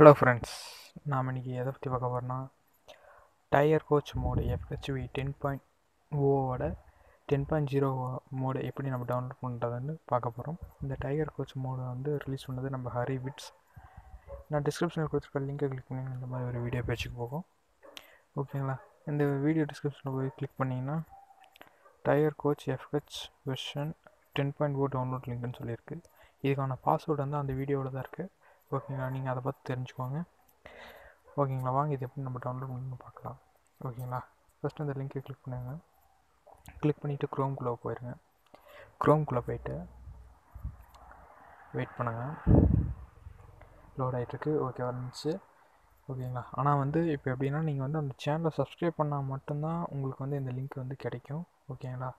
Hello friends நாம் இன்றைக்கி எதை பற்றி பார்க்க போகிறோன்னா tyre coach mode FHV ten point ஓவோட டென் பாயிண்ட் ஜீரோ மோடு எப்படி நம்ம டவுன்லோட் பண்ணுறதுன்னு பார்க்க போகிறோம் இந்த டயர் கோச் மோடு வந்து ரிலீஸ் பண்ணது நம்ம ஹரி விட்ஸ் நான் டிஸ்கிரிப்ஷனில் கொடுத்துருக்க லிங்கை கிளிக் பண்ணி இந்த மாதிரி ஒரு வீடியோ பேஜுக்கு போகும் ஓகேங்களா இந்த வீடியோ டிஸ்கிரிப்ஷனில் போய் கிளிக் பண்ணிங்கன்னா tyre coach FH version ten point O download லிங்க்னு சொல்லியிருக்கு இதுக்கான பாஸ்வேர்டு வந்து அந்த வீடியோவில் தான் இருக்குது ஓகேங்களா நீங்கள் அதை பார்த்து தெரிஞ்சுக்கோங்க ஓகேங்களா வாங்க இது எப்படி நம்ம டவுன்லோட் பண்ணி பார்க்கலாம் ஓகேங்களா ஃபஸ்ட்டு அந்த லிங்க்கை கிளிக் பண்ணுங்க கிளிக் பண்ணிவிட்டு க்ரோம்குள்ளே போயிருங்க க்ரோம்குள்ளே போயிட்டு வெயிட் பண்ணுங்கள் லோட் ஆகிட்டுருக்கு ஓகே வந்துச்சு ஓகேங்களா ஆனால் வந்து இப்போ எப்படின்னா நீங்கள் வந்து அந்த சேனலை சப்ஸ்கிரைப் பண்ணால் மட்டும்தான் உங்களுக்கு வந்து இந்த லிங்க் வந்து கிடைக்கும் ஓகேங்களா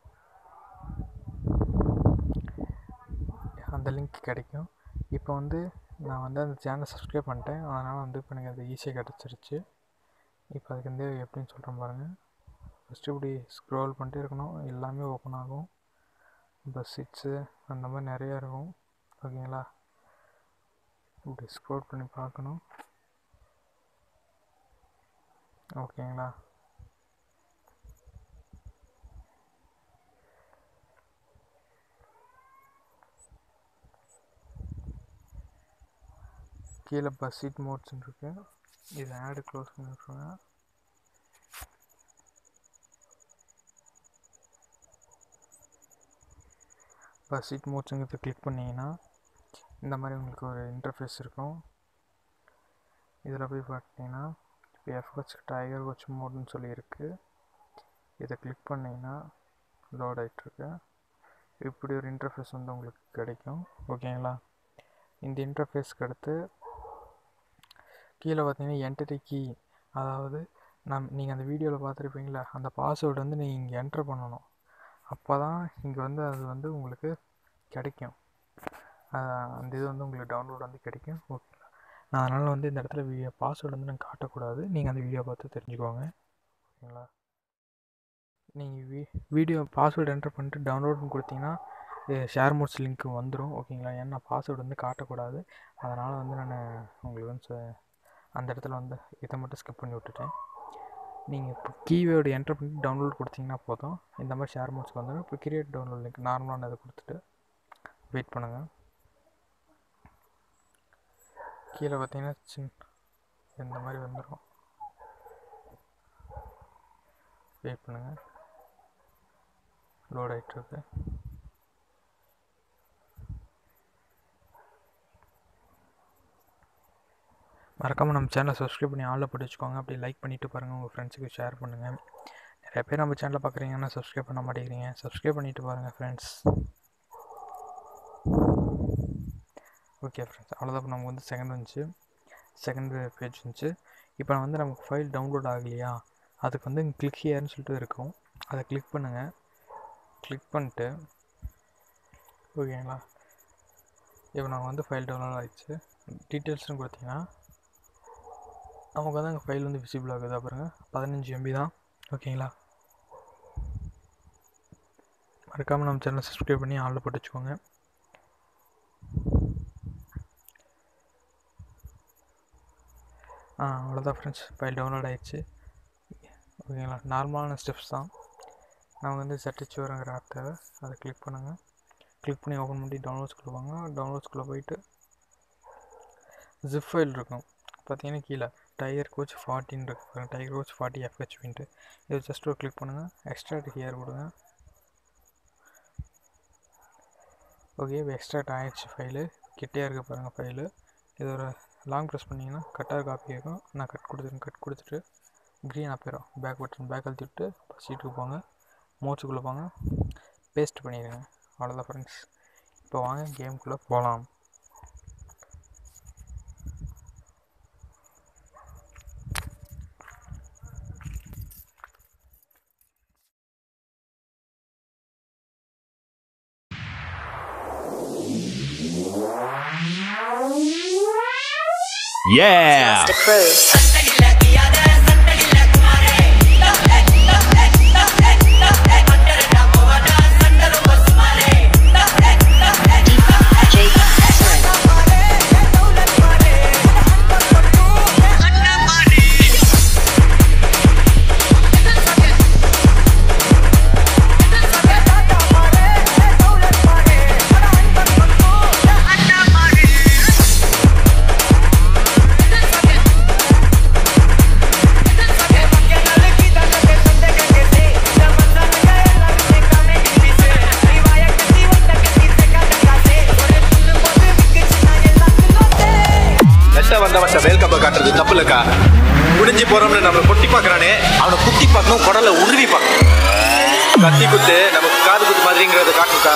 அந்த லிங்க் கிடைக்கும் இப்போ வந்து நான் வந்து அந்த சேனலை சப்ஸ்கிரைப் பண்ணிட்டேன் அதனால் வந்து இப்போ எனக்கு அது ஈஸியாக கிடச்சிருச்சு இப்போ அதுக்கு வந்து எப்படின்னு சொல்கிறேன் பாருங்கள் ஃபஸ்ட்டு இப்படி ஸ்க்ரோல் பண்ணிட்டே இருக்கணும் எல்லாமே ஓப்பன் ஆகும் இப்போ சிட்ஸு அந்த மாதிரி நிறையா இருக்கும் ஓகேங்களா இப்படி ஸ்க்ரோல் பண்ணி பார்க்கணும் ஓகேங்களா கீழே பஸ்ஸிட் மோட்ஸ்ன்னு இருக்கு இது ஆடு க்ளோஸ் பண்ணி விட்ருங்க பஸ்ஸிட் மோட்ஸுங்கிறத கிளிக் பண்ணிங்கன்னா இந்த மாதிரி உங்களுக்கு ஒரு இன்டர்ஃபேஸ் இருக்கும் இதில் போய் பார்த்தீங்கன்னா இப்போ எஃப்ஹெச் டைகர் வாட்ச் மோட்னு சொல்லியிருக்கு இதை கிளிக் பண்ணிங்கன்னா லோட் ஆகிட்டுருக்கு இப்படி ஒரு இன்டர்ஃபேஸ் வந்து உங்களுக்கு கிடைக்கும் ஓகேங்களா இந்த இன்டர்ஃபேஸ்க்கு அடுத்து கீழே பார்த்தீங்கன்னா என்டரி கீ அதாவது நம் நீங்கள் அந்த வீடியோவில் பார்த்துருப்பீங்களா அந்த பாஸ்வேர்டு வந்து நீங்கள் இங்கே என்ட்ரு பண்ணணும் அப்போ தான் இங்கே வந்து அது வந்து உங்களுக்கு கிடைக்கும் அந்த இது வந்து உங்களுக்கு டவுன்லோட் வந்து கிடைக்கும் ஓகேங்களா நான் அதனால் வந்து இந்த இடத்துல வீடியோ பாஸ்வேர்டு வந்து நான் காட்டக்கூடாது நீங்கள் அந்த வீடியோ பார்த்து தெரிஞ்சுக்கோங்க ஓகேங்களா நீங்கள் வீ வீடியோ பாஸ்வேர்டு என்ட்ரு பண்ணிட்டு டவுன்லோட்னு கொடுத்தீங்கன்னா ஷேர் மோட்ஸ் லிங்க் வந்துடும் ஓகேங்களா ஏன்னா பாஸ்வேர்டு வந்து காட்டக்கூடாது அதனால் வந்து நான் உங்களுக்கு வந்து அந்த இடத்துல வந்து இதை மட்டும் ஸ்கிப் பண்ணி விட்டுட்டேன் நீங்கள் இப்போ கீவேர்டு என்ட்ரு பண்ணி டவுன்லோட் கொடுத்தீங்கன்னா போதும் இந்த மாதிரி ஷேர் மோட்ஸ்க்கு வந்துடும் இப்போ கிரியேட் டவுன்லோட் லிங்க் நார்மலான இதை கொடுத்துட்டு வெயிட் பண்ணுங்கள் கீழே பார்த்தீங்கன்னா சின் இந்த மாதிரி வந்துடும் வெயிட் பண்ணுங்கள் லோட் ஆகிட்டுருக்கு மறக்காமல் நம்ம சேனலை சப்ஸ்கிரைப் பண்ணி ஆளில் போட்டு வச்சுக்கோங்க அப்படி லைக் பண்ணிவிட்டு பாருங்கள் உங்கள் ஃப்ரெண்ட்ஸுக்கு ஷேர் பண்ணுங்கள் நிறைய பேர் நம்ம சேனலை பார்க்குறீங்கன்னா சப்ஸ்கிரைப் பண்ண மாட்டேங்கிறீங்க சப்ஸ்கிரைப் பண்ணிவிட்டு பாருங்கள் ஃப்ரெண்ட்ஸ் ஓகே ஃப்ரெண்ட்ஸ் அவ்வளோதான் நமக்கு வந்து செகண்ட் வந்துச்சு செகண்ட் பேஜ் வந்துச்சு இப்போ நான் வந்து நமக்கு ஃபைல் டவுன்லோட் ஆகலையா அதுக்கு வந்து கிளிக் ஹியர்னு சொல்லிட்டு இருக்கும் அதை கிளிக் பண்ணுங்கள் கிளிக் பண்ணிட்டு ஓகேங்களா இப்போ நாங்கள் வந்து ஃபைல் டவுன்லோட் ஆகிடுச்சு டீட்டெயில்ஸ்னு கொடுத்தீங்கன்னா நமக்கு வந்து அங்கே ஃபைல் வந்து விசிபிள் ஆகுது பாருங்க பதினஞ்சு எம்பி தான் ஓகேங்களா மறக்காமல் நம்ம சேனலை சப்ஸ்கிரைப் பண்ணி ஆளில் போட்டு வச்சுக்கோங்க ஆ அவ்வளோதான் ஃப்ரெண்ட்ஸ் ஃபைல் டவுன்லோட் ஆகிடுச்சு ஓகேங்களா நார்மலான ஸ்டெப்ஸ் தான் நான் வந்து செட்டிச்சு வரங்கிற ஆப் தேவை அதை கிளிக் பண்ணுங்கள் கிளிக் பண்ணி ஓப்பன் பண்ணி டவுன்லோட்ஸ்குள்ளே வாங்க டவுன்லோட்ஸ்குள்ளே போயிட்டு ஜிப் ஃபைல் இருக்கும் பார்த்தீங்கன்னா கீழே டயர் கோச் ஃபார்ட்டின் இருக்கு டயர் கோச் ஃபார்ட்டி எஃப்ஹெச்பின்ட்டு இது ஜஸ்ட் ஒரு கிளிக் பண்ணுங்கள் எக்ஸ்ட்ராக்ட் ஹியர் கொடுங்க ஓகே இப்போ எக்ஸ்ட்ராக்ட் ஆகிடுச்சு ஃபைலு கிட்டே இருக்க பாருங்கள் ஃபைலு இது ஒரு லாங் ப்ரெஸ் பண்ணிங்கன்னா கட்டாக காப்பி ஆகும் நான் கட் கொடுத்துருக்கேன் கட் கொடுத்துட்டு க்ரீன் ஆப்பிடும் பேக் பட்டன் பேக் அழுத்தி விட்டு சீட்டுக்கு போங்க மோட்ஸுக்குள்ளே போங்க பேஸ்ட் பண்ணிடுங்க அவ்வளோதான் ஃப்ரெண்ட்ஸ் இப்போ வாங்க கேமுக்குள்ளே போகலாம் Yeah! Monster Cruise. DJ Excellent. பார்த்த வேல்கப்ப காட்டுறது தப்பு இல்லக்கா முடிஞ்சு போறோம்னு நம்ம கொட்டி பார்க்கறானே அவனை குத்தி பார்க்கணும் குடலை உருவி பார்க்கணும் கத்தி குத்து நமக்கு காது குத்து மாதிரிங்கிறத காட்டுக்கா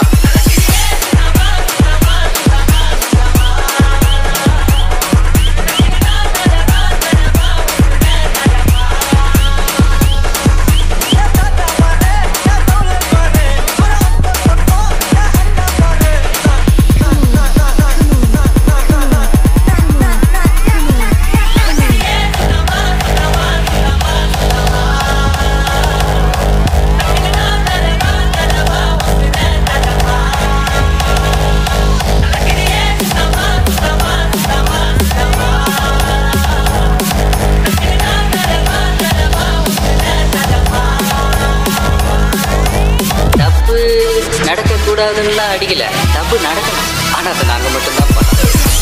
தப்பு நடக்கக்கூடாதுன்னுலாம் அடிக்கல தப்பு நடக்கணும் ஆனா அதை நாங்க மட்டும்தான் பண்ணோம்